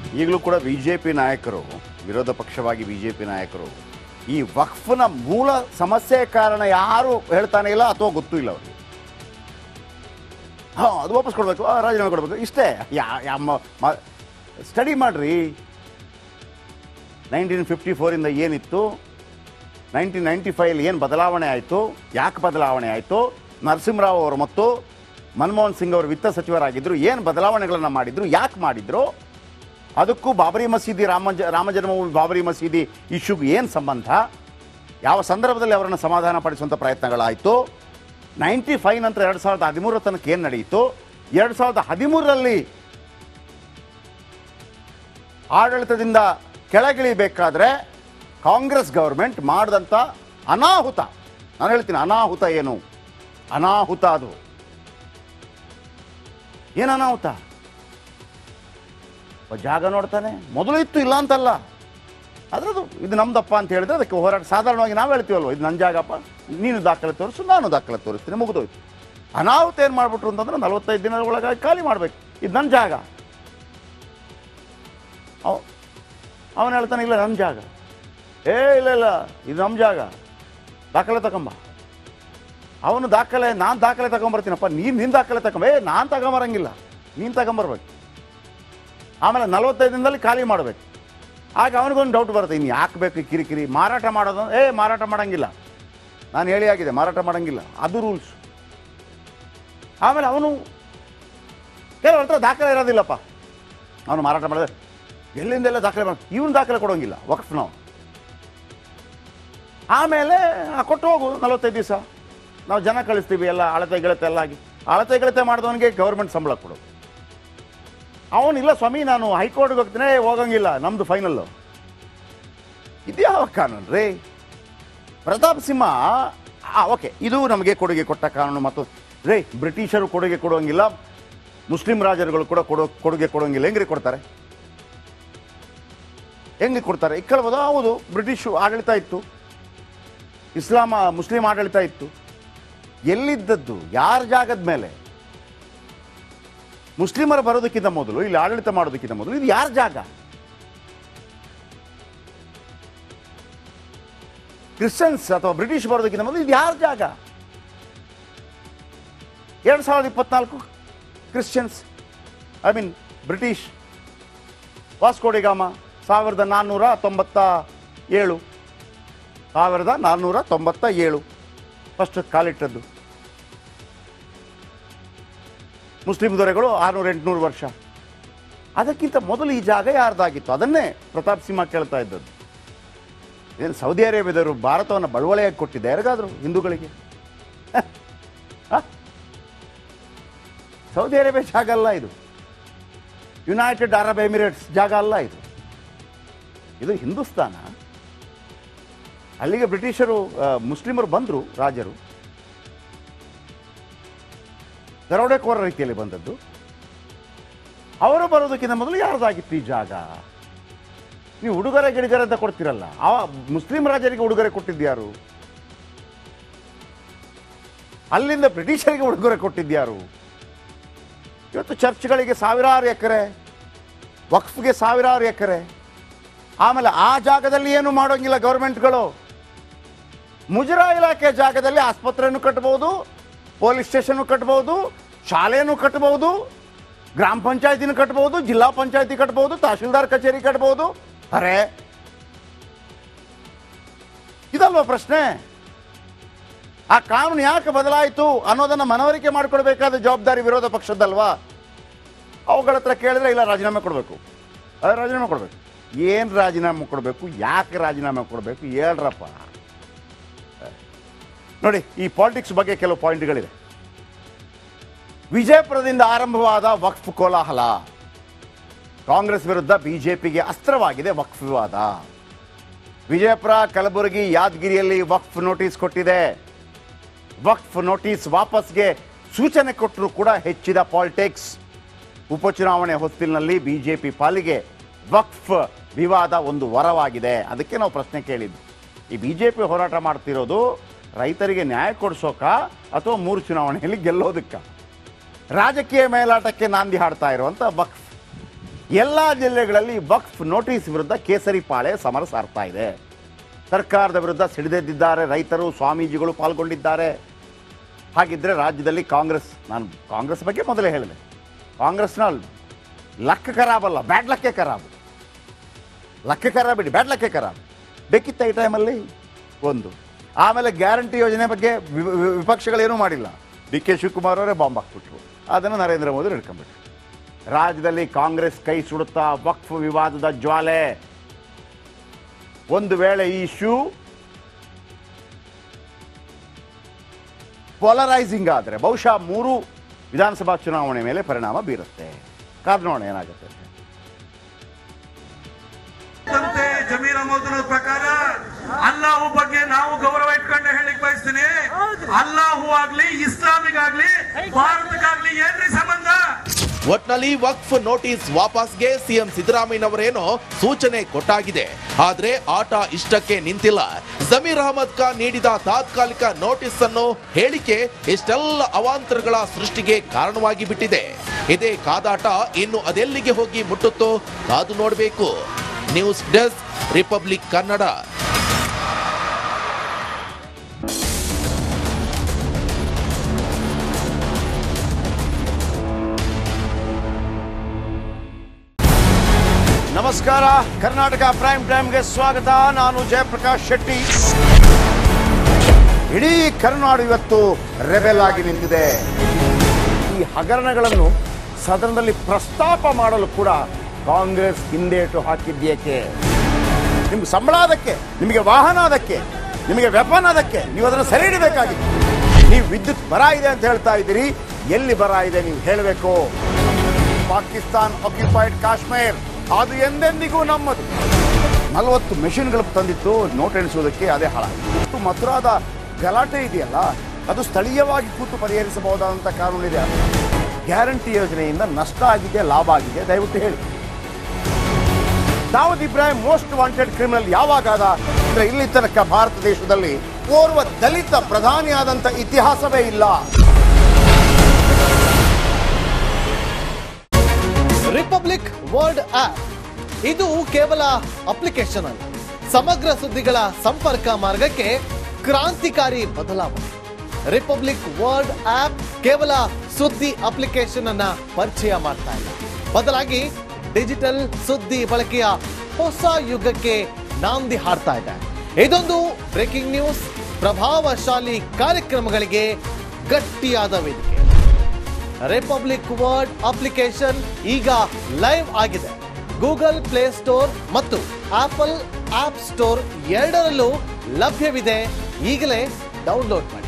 ಈಗಲೂ ಕೂಡ B J P ನಾಯಕರು ವಿರೋಧ ಪಕ್ಷವಾಗಿ ಬಿ ಜೆ ಪಿ ನಾಯಕರು ಈ ವಕ್ಫ್ನ ಮೂಲ ಸಮಸ್ಯೆ ಕಾರಣ ಯಾರು ಹೇಳ್ತಾನೆ ಇಲ್ಲ ಅಥವಾ ಗೊತ್ತೂ ಇಲ್ಲ ಅವ್ರಿಗೆ ಹಾಂ ಅದು ವಾಪಸ್ ಕೊಡಬೇಕು ರಾಜೀನಾಮೆ ಕೊಡಬೇಕು ಇಷ್ಟೇ ಯಾ ಯಮ್ಮ ಸ್ಟಡಿ ಮಾಡ್ರಿ ನೈನ್ಟೀನ್ ಫಿಫ್ಟಿ ಫೋರಿಂದ ಏನಿತ್ತು ನೈನ್ಟೀನ್ ನೈಂಟಿ ಫೈವ್ ಏನು ಬದಲಾವಣೆ ಆಯಿತು ಯಾಕೆ ಬದಲಾವಣೆ ಆಯಿತು ನರಸಿಂಹರಾವ್ ಅವರು ಮತ್ತು ಮನಮೋಹನ್ ಸಿಂಗ್ ಅವರು ವಿತ್ತ ಸಚಿವರಾಗಿದ್ದರು ಏನು ಬದಲಾವಣೆಗಳನ್ನು ಮಾಡಿದ್ರು ಯಾಕೆ ಮಾಡಿದ್ರು ಅದಕ್ಕೂ ಬಾಬರಿ ಮಸೀದಿ ರಾಮ ಜ- ರಾಮ ಜನ್ಮಭೂಮಿ ಬಾಬರಿ ಮಸೀದಿ ಇಶ್ಯೂಗೆ ಏನು ಸಂಬಂಧ ಯಾವ ಸಂದರ್ಭದಲ್ಲಿ ಅವರನ್ನು ಸಮಾಧಾನ ಪಡಿಸುವಂಥ ಪ್ರಯತ್ನಗಳಾಯಿತು ನೈಂಟಿ ಫೈವ್ ನಂತರ ಎರಡು ಸಾವಿರದ ಹದಿಮೂರರ ತನಕ ಏನು ನಡೆಯಿತು ಎರಡು ಸಾವಿರದ ಹದಿಮೂರರಲ್ಲಿ ಆಡಳಿತದಿಂದ ಕೆಳಗಿಳಿಬೇಕಾದ್ರೆ ಕಾಂಗ್ರೆಸ್ ಗೌರ್ಮೆಂಟ್ ಮಾಡಿದಂಥ ಅನಾಹುತ ನಾನು ಹೇಳ್ತೀನಿ ಅನಾಹುತ ಏನು ಅನಾಹುತ ಅದು ಏನು ಅನಾಹುತ ಒಬ್ಬ ಜಾಗ ನೋಡ್ತಾನೆ ಮೊದಲು ಇತ್ತು ಇಲ್ಲ ಅಂತಲ್ಲ ಅದ್ರದ್ದು ಇದು ನಮ್ದಪ್ಪ ಅಂತ ಹೇಳಿದ್ರೆ ಅದಕ್ಕೆ ಹೋರಾಟ ಸಾಧಾರಣವಾಗಿ ನಾವು ಹೇಳ್ತೀವಲ್ವ ಇದು ನನ್ನ ಜಾಗಪ್ಪ ನೀನು ದಾಖಲೆ ತೋರಿಸು ನಾನು ದಾಖಲೆ ತೋರಿಸ್ತೀನಿ ಮುಗಿದೋಯ್ತು ಅನಾಹುತ ಏನು ಮಾಡ್ಬಿಟ್ರು ಅಂತಂದ್ರೆ ನಲವತ್ತೈದು ದಿನದ ಒಳಗಾಗಿ ಖಾಲಿ ಮಾಡ್ಬೇಕು ಇದು ನನ್ನ ಜಾಗ ಅವ ಅವನು ಹೇಳ್ತಾನೆ ಇಲ್ಲ ನನ್ನ ಜಾಗ ಏ ಇಲ್ಲ ಇಲ್ಲ ಇದು ನಮ್ಮ ಜಾಗ ದಾಖಲೆ ತಗೊಂಬ ಅವನು ದಾಖಲೆ ನಾನು ದಾಖಲೆ ತಗೊಂಬರ್ತೀನಪ್ಪ ನೀನು ನಿನ್ನ ದಾಖಲೆ ತಗೊಂಬ ಏ ನಾನು ತಗೊಂಬರಂಗಿಲ್ಲ ನೀನು ತಗೊಂಬರ್ಬೇಕು ಆಮೇಲೆ ನಲವತ್ತೈದು ದಿನದಲ್ಲಿ ಖಾಲಿ ಮಾಡಬೇಕು ಆಗ ಅವನಿಗೊಂದು ಡೌಟ್ ಬರುತ್ತೆ ಇನ್ನು ಯಾಕೆ ಬೇಕು ಈ ಕಿರಿಕಿರಿ ಮಾರಾಟ ಮಾಡೋದು ಏ ಮಾರಾಟ ಮಾಡಂಗಿಲ್ಲ ನಾನು ಹೇಳಿ ಆಗಿದೆ ಮಾರಾಟ ಮಾಡಂಗಿಲ್ಲ ಅದು ರೂಲ್ಸ್ ಆಮೇಲೆ ಅವನು ಕೆಲವ್ರ ಹತ್ರ ದಾಖಲೆ ಇರೋದಿಲ್ಲಪ್ಪ ಅವನು ಮಾರಾಟ ಮಾಡಿದ್ರೆ ಎಲ್ಲಿಂದೆಲ್ಲ ದಾಖಲೆ ಮಾಡ ಇವನು ದಾಖಲೆ ಕೊಡೋಂಗಿಲ್ಲ ವಕ್ಫ್ ನಾವು ಆಮೇಲೆ ಆ, ಕೊಟ್ಟು ಹೋಗು ನಲವತ್ತೈದು ದಿವಸ ನಾವು ಜನ ಕಳಿಸ್ತೀವಿ ಎಲ್ಲ ಅಳತೆ ಗಿಳತೆ ಎಲ್ಲ ಆಗಿ ಅಳತೆ ಗಿಳತೆ ಮಾಡಿದವನಿಗೆ ಗೌರ್ಮೆಂಟ್ ಸಂಬಳ ಕೊಡು ಅವನಿಲ್ಲ ಸ್ವಾಮಿ ನಾನು ಹೈಕೋರ್ಟ್ಗೆ ಹೋಗ್ತೀನಿ "ಏ, ಹೋಗಂಗಿಲ್ಲ ನಮ್ದು ಫೈನಲ್ಲು ಇದ್ಯಾವ ಕಾನೂನು ರೀ ಪ್ರತಾಪ್ ಸಿಂಹ ಓಕೆ ಇದು ನಮಗೆ ಕೊಡುಗೆ ಕೊಟ್ಟ ಕಾನೂನು ಮತ್ತು ರೇ ಬ್ರಿಟಿಷರು ಕೊಡುಗೆ ಕೊಡುವಂಗಿಲ್ಲ ಮುಸ್ಲಿಂ ರಾಜರುಗಳು ಕೂಡ ಕೊಡೋ ಕೊಡುಗೆ ಕೊಡುವಂಗಿಲ್ಲ ಹೆಂಗ್ರಿ ಕೊಡ್ತಾರೆ ಹೆಂಗೆ ಕೊಡ್ತಾರೆ ಈಗ ಕೇಳ್ಬೋದು ಹೌದು ಬ್ರಿಟಿಷ್ ಆಡಳಿತ ಇತ್ತು ಇಸ್ಲಾಂ ಮುಸ್ಲಿಂ ಆಡಳಿತ ಇತ್ತು ಎಲ್ಲಿದ್ದದ್ದು ಯಾರ ಜಾಗದ ಮೇಲೆ ಮುಸ್ಲಿಮರು ಬರೋದಕ್ಕಿಂತ ಮೊದಲು ಇಲ್ಲಿ ಆಡಳಿತ ಮಾಡೋದಕ್ಕಿಂತ ಮೊದಲು ಇದು ಯಾರ ಜಾಗ ಕ್ರಿಶ್ಚಿಯನ್ಸ್ ಅಥವಾ ಬ್ರಿಟಿಷ್ ಬರೋದಕ್ಕಿಂತ ಮೊದಲು ಇದು ಯಾರ ಜಾಗ ಎರಡು ಸಾವಿರದ ಇಪ್ಪತ್ನಾಲ್ಕು Christians I mean British Vasco da Gama ಸಾವಿರದ ನಾನ್ನೂರ ತೊಂಬತ್ತ ಏಳು ಸಾವಿರದ ನಾನ್ನೂರ ತೊಂಬತ್ತ ಏಳು ಫಸ್ಟ್ ಕಾಲಿಟ್ಟದ್ದು ಮುಸ್ಲಿಂ ದೊರೆಗಳು ಆರುನೂರ ಎಂಟುನೂರು ವರ್ಷ ಅದಕ್ಕಿಂತ ಮೊದಲು ಈ ಜಾಗ ಯಾರ್ದಾಗಿತ್ತು ಅದನ್ನೇ ಪ್ರತಾಪ್ ಸಿಂಹ ಕೇಳ್ತಾ ಇದ್ದದ್ದು ಏನು ಸೌದಿ ಅರೇಬಿಯದವರು ಭಾರತವನ್ನು ಬಳುವಳಿಯಾಗಿ ಕೊಟ್ಟಿದ್ದೆ ಯಾರಿಗಾದ್ರು ಹಿಂದೂಗಳಿಗೆ ಹ? ಸೌದಿ ಅರೇಬಿಯಾ ಜಾಗ ಅಲ್ಲ ಇದು ಯುನೈಟೆಡ್ ಅರಬ್ ಎಮಿರೇಟ್ಸ್ ಜಾಗ ಅಲ್ಲ ಇದು ಇದು ಹಿಂದೂಸ್ತಾನ ಅಲ್ಲಿಗೆ ಬ್ರಿಟಿಷರು ಆ, ಮುಸ್ಲಿಮರು ಬಂದರು ರಾಜರು ದರೋಡೆಕೋರ ರೀತಿಯಲ್ಲಿ ಬಂದದ್ದು ಅವರು ಬರೋದಕ್ಕಿಂತ ಮೊದಲು ಯಾರ್ದಾಗಿತ್ತು ಈ ಜಾಗ ನೀವು ಉಡುಗೊರೆ ಗಿಡುಗೊರೆ ಅಂತ ಕೊಡ್ತೀರಲ್ಲ ಆ ಮುಸ್ಲಿಂ ರಾಜರಿಗೆ ಉಡುಗೊರೆ ಕೊಟ್ಟಿದ್ಯಾರು ಅಲ್ಲಿಂದ ಬ್ರಿಟಿಷರಿಗೆ ಉಡುಗೊರೆ ಕೊಟ್ಟಿದ್ಯಾರು ಇವತ್ತು ಚರ್ಚ್ಗಳಿಗೆ ಸಾವಿರಾರು ಎಕರೆ ವಕ್ಫ್ಗೆ ಸಾವಿರಾರು ಎಕರೆ ಆಮೇಲೆ ಆ ಜಾಗದಲ್ಲಿ ಏನು ಮಾಡೋಂಗಿಲ್ಲ ಗೌರ್ಮೆಂಟ್ಗಳು ಮುಜರಾ ಇಲಾಖೆ ಜಾಗದಲ್ಲಿ ಆಸ್ಪತ್ರೆಯನ್ನು ಕಟ್ಬೋದು ಪೊಲೀಸ್ ಸ್ಟೇಷನ್ ಕಟ್ಬೋದು ಶಾಲೆಯನ್ನು ಕಟ್ಬೋದು ಗ್ರಾಮ ಪಂಚಾಯತಿನ ಕಟ್ಬೋದು ಜಿಲ್ಲಾ ಪಂಚಾಯತಿ ಕಟ್ಬೋದು ತಹಶೀಲ್ದಾರ್ ಕಚೇರಿ ಕಟ್ಬೋದು ಅರೆ ಇದಲ್ವಾ ಪ್ರಶ್ನೆ ಆ ಕಾನೂನು ಯಾಕೆ ಬದಲಾಯಿತು ಅನ್ನೋದನ್ನ ಮನವರಿಕೆ ಮಾಡಿಕೊಡ್ಬೇಕಾದ ಜವಾಬ್ದಾರಿ ವಿರೋಧ ಪಕ್ಷದ್ದಲ್ವಾ ಅವುಗಳ ಹತ್ರ ಕೇಳಿದ್ರೆ ಇಲ್ಲ ರಾಜೀನಾಮೆ ಕೊಡಬೇಕು ಅದೇ ರಾಜೀನಾಮೆ ಕೊಡಬೇಕು ಏನು ರಾಜೀನಾಮೆ ಕೊಡಬೇಕು ಯಾಕೆ ರಾಜೀನಾಮೆ ಕೊಡಬೇಕು ಹೇಳ್ರಪ್ಪ ನೋಡಿ ಈ ಪಾಲಿಟಿಕ್ಸ್ ಬಗ್ಗೆ ಕೆಲವು ಪಾಯಿಂಟ್ಗಳಿದೆ ವಿಜಯಪುರದಿಂದ ಆರಂಭವಾದ ವಕ್ಫ್ ಕೋಲಾಹಲ ಕಾಂಗ್ರೆಸ್ ವಿರುದ್ಧ ಬಿಜೆಪಿಗೆ ಅಸ್ತ್ರವಾಗಿದೆ ವಕ್ಫ್ ವಿವಾದ ವಿಜಯಪುರ ಕಲಬುರಗಿ ಯಾದಗಿರಿಯಲ್ಲಿ ವಕ್ಫ್ ನೋಟಿಸ್ ಕೊಟ್ಟಿದೆ ವಕ್ಫ್ ನೋಟಿಸ್ ವಾಪಸ್ಗೆ ಸೂಚನೆ ಕೊಟ್ಟರು ಕೂಡ ಹೆಚ್ಚಿದ ಪಾಲಿಟಿಕ್ಸ್ ಉಪಚುನಾವಣೆ ಹೊಸ್ತಿಲಿನಲ್ಲಿ ಬಿಜೆಪಿ ಪಾಲಿಗೆ ವಕ್ಫ್ ವಿವಾದ ಒಂದು ವರವಾಗಿದೆ ಅದಕ್ಕೆ ನಾವು ಪ್ರಶ್ನೆ ಕೇಳಿದ್ವಿ ಈ ಬಿಜೆಪಿ ಹೋರಾಟ ಮಾಡ್ತಿರೋದು ರೈತರಿಗೆ ನ್ಯಾಯ ಕೊಡಿಸೋಕ ಅಥವಾ ಮೂರು ಚುನಾವಣೆಯಲ್ಲಿ ಗೆಲ್ಲೋದಕ್ಕ ರಾಜಕೀಯ ಮೇಲಾಟಕ್ಕೆ ನಾಂದಿ ಹಾಡ್ತಾ ಇರುವಂಥ ವಕ್ಫ್ ಎಲ್ಲ ಜಿಲ್ಲೆಗಳಲ್ಲಿ ವಕ್ಫ್ ನೋಟಿಸ್ ವಿರುದ್ಧ ಕೇಸರಿ ಪಾಳೆ ಸಮರ ಸಾರ್ತಾ ಇದೆ ಸರ್ಕಾರದ ವಿರುದ್ಧ ಸಿಡಿದೆದ್ದಿದ್ದಾರೆ ರೈತರು ಸ್ವಾಮೀಜಿಗಳು ಪಾಲ್ಗೊಂಡಿದ್ದಾರೆ ಹಾಗಿದ್ರೆ ರಾಜ್ಯದಲ್ಲಿ ಕಾಂಗ್ರೆಸ್ ನಾನು ಕಾಂಗ್ರೆಸ್ ಬಗ್ಗೆ ಮೊದಲೇ ಹೇಳಿದೆ ಕಾಂಗ್ರೆಸ್ನ ಲಕ್ಕ ಖರಾಬಲ್ಲ ಬ್ಯಾಡ್ ಲಕ್ಕೆ ಖರಾಬ್ ಲಕ್ಕೆ ಖರಾಬ್ ಬಿಡಿ ಬ್ಯಾಡ್ ಲಕ್ಕೆ ಖರಾಬ್ ಬೇಕಿತ್ತ ಈ ಟೈಮಲ್ಲಿ ಒಂದು ಆಮೇಲೆ ಗ್ಯಾರಂಟಿ ಯೋಜನೆ ಬಗ್ಗೆ ವಿ- ವಿ- ವಿಪಕ್ಷಗಳೇನೂ ಮಾಡಿಲ್ಲ ಡಿ ಕೆ ಶಿವಕುಮಾರ್ ಅವರೇ ಬಾಂಬ್ ಹಾಕ್ಬಿಟ್ರು ಅದನ್ನು ನರೇಂದ್ರ ಮೋದಿ ಹಿಡ್ಕೊಂಡ್ಬಿಟ್ರು ರಾಜ್ಯದಲ್ಲಿ ಕಾಂಗ್ರೆಸ್ ಕೈ ಸುಡುತ್ತಾ ವಕ್ಫ್ ವಿವಾದದ ಜ್ವಾಲೆ ಒಂದು ವೇಳೆ ಈ ಇಶ್ಯೂ ಪೊಲರೈಸಿಂಗ್ ಆದರೆ ಬಹುಶಃ ಮೂರು ವಿಧಾನಸಭಾ ಚುನಾವಣೆ ಮೇಲೆ ಪರಿಣಾಮ ಬೀರುತ್ತೆ ಕಾದ್ ನೋಡೋಣ ಏನಾಗುತ್ತೆ ಅಂತ. ಅಂತೆ ಜಮೀರ್ ಅಹಮದ್ ಪ್ರಕಾರ ಅಲ್ಲಾಹು ಬಗ್ಗೆ ನಾವು ಗೌರವ ಇಟ್ಕೊಂಡೆ ಹೇಳಿಕ್ ಬಯಸ್ತೀನಿ ಅಲ್ಲಾಹು ಆಗ್ಲಿ ಇಸ್ಲಾಮಿಗ್ ಆಗ್ಲಿ ಭಾರತಕ್ಕಾಗ್ಲಿ ಏನ್ರಿ ಸಂಬಂಧ ಒಟ್ನಲ್ಲಿ ವಕ್ಫ್ ನೋಟಿಸ್ ವಾಪಸ್ಗೆ ಸಿಎಂ ಸಿದ್ದರಾಮಯ್ಯನವರೇನೋ ಸೂಚನೆ ಕೊಟ್ಟಾಗಿದೆ ಆದ್ರೆ ಆಟ ಇಷ್ಟಕ್ಕೆ ನಿಂತಿಲ್ಲ ಜಮೀರ್ ಅಹಮದ್ ಖಾನ್ ನೀಡಿದ ತಾತ್ಕಾಲಿಕ ನೋಟಿಸ್ ಅನ್ನು ಹೇಳಿಕೆ ಇಷ್ಟೆಲ್ಲ ಅವಾಂತರಗಳ ಸೃಷ್ಟಿಗೆ ಕಾರಣವಾಗಿ ಬಿಟ್ಟಿದೆ ಇದೇ ಕಾದಾಟ ಇನ್ನು ಅದೆಲ್ಲಿಗೆ ಹೋಗಿ ಮುಟ್ಟುತ್ತೋ ಕಾದು ನೋಡಬೇಕು ನ್ಯೂಸ್ ಡೆಸ್ಕ್ ರಿಪಬ್ಲಿಕ್ ಕನ್ನಡ ನಮಸ್ಕಾರ ಕರ್ನಾಟಕ ಪ್ರೈಮ್ ಟೈಮ್ಗೆ ಸ್ವಾಗತ ನಾನು ಜಯಪ್ರಕಾಶ್ ಶೆಟ್ಟಿ ಇಡೀ ಕರುನಾಡು ಇವತ್ತು ರೆಬೆಲ್ ಆಗಿ ನಿಂತಿದೆ ಈ ಹಗರಣಗಳನ್ನು ಸದನದಲ್ಲಿ ಪ್ರಸ್ತಾಪ ಮಾಡಲು ಕೂಡ ಕಾಂಗ್ರೆಸ್ ಹಿಂದೇಟು ಹಾಕಿದ್ಯೇಕೆ ನಿಮ್ಗೆ ಸಂಬಳ ಅದಕ್ಕೆ ನಿಮಗೆ ವಾಹನ ಅದಕ್ಕೆ ನಿಮಗೆ ವೆಪನ್ ಅದಕ್ಕೆ ನೀವು ಅದನ್ನು ಸರಿ ಇಡಬೇಕಾಗಿತ್ತು ನೀವು ವಿದ್ಯುತ್ ಬರ ಇದೆ ಅಂತ ಹೇಳ್ತಾ ಇದ್ದೀರಿ ಎಲ್ಲಿ ಬರ ಇದೆ ನೀವು ಹೇಳಬೇಕು ಪಾಕಿಸ್ತಾನ್ ಆಕ್ಯುಪೈಡ್ ಕಾಶ್ಮೀರ್ ಅದು ಎಂದೆಂದಿಗೂ ನಮ್ಮದು ನಲವತ್ತು ಮೆಷಿನ್ಗಳು ತಂದಿತ್ತು ನೋಟ್ ಎಣಿಸುವುದಕ್ಕೆ ಅದೇ ಹಾಳಾಗಿತ್ತು ಮಥುರಾದ ಗಲಾಟೆ ಇದೆಯಲ್ಲ ಅದು ಸ್ಥಳೀಯವಾಗಿ ಕೂತು ಪರಿಹರಿಸಬಹುದಾದಂಥ ಕಾನೂನಿದೆ ಗ್ಯಾರಂಟಿ ಯೋಜನೆಯಿಂದ ನಷ್ಟ ಆಗಿದೆ ಲಾಭ ಆಗಿದೆ ದಯವಿಟ್ಟು ಹೇಳಿ Dawood Ibrahim most wanted criminal ಯಾವಾಗಾದ ಅಂದ್ರೆ ಇಲ್ಲಿ ತನಕ ಭಾರತ ದೇಶದಲ್ಲಿ ಓರ್ವ ದಲಿತ ಪ್ರಧಾನಿಯಾದಂಥ ಇತಿಹಾಸವೇ ಇಲ್ಲ ರಿಪಬ್ಲಿಕ್ ವರ್ಡ್ ಆಪ್ ಇದು ಕೇವಲ ಅಪ್ಲಿಕೇಶನ್ ಅಲ್ಲ ಸಮಗ್ರ ಸುದ್ದಿಗಳ ಸಂಪರ್ಕ ಮಾರ್ಗಕ್ಕೆ ಕ್ರಾಂತಿಕಾರಿ ಬದಲಾವಣೆ ರಿಪಬ್ಲಿಕ್ ವರ್ಡ್ ಆಪ್ ಕೇವಲ ಸುದ್ದಿ ಅಪ್ಲಿಕೇಶನ್ ಅನ್ನ ಪರಿಚಯ ಮಾಡ್ತಾ ಇಲ್ಲ ಬದಲಾಗಿ ಡಿಜಿಟಲ್ ಸುದ್ದಿ ಬಳಕೆಯ ಹೊಸ ಯುಗಕ್ಕೆ ನಾಂದಿ ಹಾಡ್ತಾ ಇದೆ ಇದೊಂದು ಬ್ರೇಕಿಂಗ್ ನ್ಯೂಸ್ ಪ್ರಭಾವಶಾಲಿ ಕಾರ್ಯಕ್ರಮಗಳಿಗೆ ಗಟ್ಟಿಯಾದ ವೇದಿಕೆ ರಿಪಬ್ಲಿಕ್ ವರ್ಡ್ ಅಪ್ಲಿಕೇಶನ್ ಈಗ ಲೈವ್ ಆಗಿದೆ ಗೂಗಲ್ ಪ್ಲೇ ಸ್ಟೋರ್ ಮತ್ತು ಆಪಲ್ ಆಪ್ ಸ್ಟೋರ್ ಎರಡರಲ್ಲೂ ಲಭ್ಯವಿದೆ ಈಗಲೇ ಡೌನ್ಲೋಡ್ ಮಾಡಿ